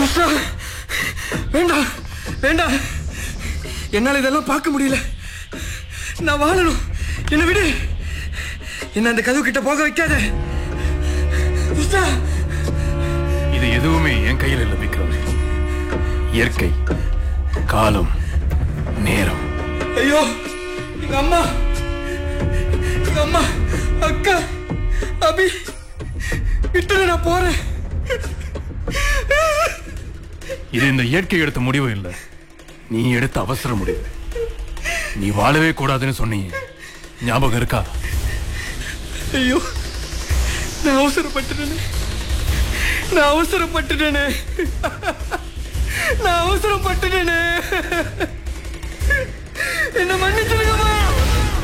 துஷ்டா வேண்டாம் வேண்டாம் என்னால் இதெல்லாம் பார்க்க முடியல நான் வாழணும் என்னை விடு என்ன அந்த கதவு கிட்ட போக வைக்காத துஷ்டா இது எதுவுமே என் கையில் இல்லை விக்ரம் இயற்கை காலம் நேரம் ஐயோ எங்க அம்மா எங்க அம்மா அக்கா அபி விட்டுடு நான் போறேன் இது இந்த இயற்கை எடுத்த முடிவு இல்லை நீ எடுத்த அவசர முடிவு நீ வாழவே கூடாதுன்னு சொன்னீங்க ஞாபகம் இருக்கா ஐயோ நான் அவசரப்பட்டுட்டேனே நான் அவசரப்பட்டுட்டேனே நான் அவசரப்பட்டுட்டேனே என்ன மன்னிச்சிருங்கம்மா